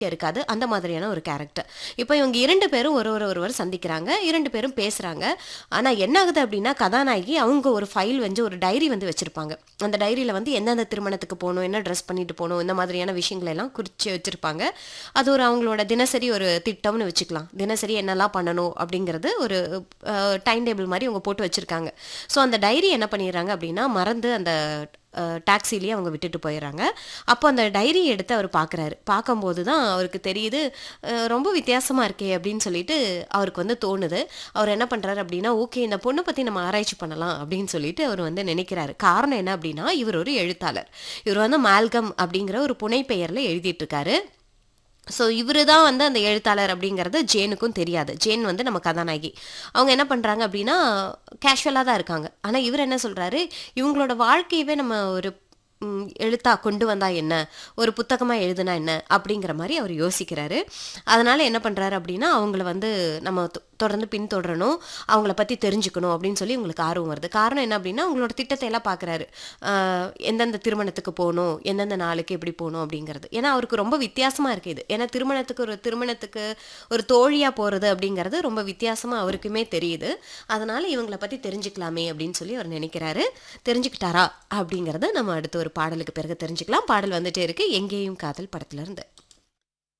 இருக்காது அந்த மாதிரியான ஒரு கேரக்டர் இப்போ இவங்க இரண்டு பேரும் ஒரு ஒரு ஒருவர் சந்திக்கிறாங்க இரண்டு பேரும் பேசுறாங்க ஆனா என்ன ஆகுது அப்படின்னா கதாநாயகி அவங்க ஒரு ஃபைல் வந்து ஒரு டைரி வந்து வச்சிருப்பாங்க அந்த டைரியில வந்து எந்தெந்த திருமணத்துக்கு போகணும் என்ன ட்ரெஸ் பண்ணிட்டு போகணும் இந்த மாதிரியான விஷயங்களை எல்லாம் குறிச்சு வச்சிருப்பாங்க அது ஒரு அவங்களோட தினசரி ஒரு திட்டம்னு வச்சுக்கலாம் தினசரி என்னெல்லாம் பண்ணணும் அப்படிங்கிறது ஒரு டைம் டேபிள் மாதிரி அவங்க போட்டு வச்சிருக்காங்க ஸோ அந்த டைரி என்ன பண்ணிடுறாங்க அப்படின்னா மறந்து அந்த டாக்ஸிலேயே அவங்க விட்டுட்டு போயிடுறாங்க அப்போ அந்த டைரி எடுத்து அவர் பார்க்குறாரு பார்க்கும்போது தான் அவருக்கு தெரியுது அஹ், ரொம்ப வித்தியாசமாக இருக்கே அப்படின்னு சொல்லிட்டு அவருக்கு வந்து தோணுது அவர் என்ன பண்ணுறாரு அப்படின்னா ஓகே இந்த பொண்ணை பற்றி நம்ம ஆராய்ச்சி பண்ணலாம் அப்படின்னு சொல்லிட்டு அவர் வந்து நினைக்கிறாரு காரணம் என்ன அப்படின்னா இவர் ஒரு எழுத்தாளர் இவர் வந்து மால்கம் அப்படிங்கிற ஒரு புனைப்பெயரில் எழுதிட்டு இருக்காரு ஸோ இவரு தான் வந்து அந்த எழுத்தாளர் அப்படிங்கிறது ஜேனுக்கும் தெரியாது ஜேன் வந்து நம்ம கதாநாயகி அவங்க என்ன பண்ணுறாங்க அப்படின்னா கேஷுவலாக தான் இருக்காங்க ஆனால் இவர் என்ன சொல்கிறாரு இவங்களோட வாழ்க்கையவே நம்ம ஒரு ம், எழுத்தா கொண்டு வந்தா என்ன ஒரு புத்தகமாக எழுதுனா என்ன அப்படிங்கிற மாதிரி அவர் யோசிக்கிறாரு அதனால என்ன பண்ணுறாரு அப்படின்னா அவங்கள வந்து நம்ம தொ- தொடர்ந்து பின்தொடரணும் அவங்கள பற்றி தெரிஞ்சுக்கணும் அப்படின்னு சொல்லி உங்களுக்கு ஆர்வம் வருது காரணம் என்ன அப்படின்னா அவங்களோட திட்டத்தை எல்லாம் பார்க்குறாரு எந்தெந்த திருமணத்துக்கு போகணும் எந்தெந்த நாளுக்கு எப்படி போகணும் அப்படிங்கிறது ஏன்னா அவருக்கு ரொம்ப வித்தியாசமாக இருக்குது இது ஏன்னா திருமணத்துக்கு ஒரு திருமணத்துக்கு ஒரு தோழியாக போகிறது அப்படிங்கிறது ரொம்ப வித்தியாசமாக அவருக்குமே தெரியுது அதனால இவங்கள பற்றி தெரிஞ்சுக்கலாமே அப்படின்னு சொல்லி அவர் நினைக்கிறாரு தெரிஞ்சுக்கிட்டாரா அப்படிங்கிறத நம்ம அடுத்த ஒரு பாடலுக்கு பிறகு தெரிஞ்சுக்கலாம் பாடல் வந்துட்டே இருக்கு எங்கேயும் காதல் படத்துல இருந்து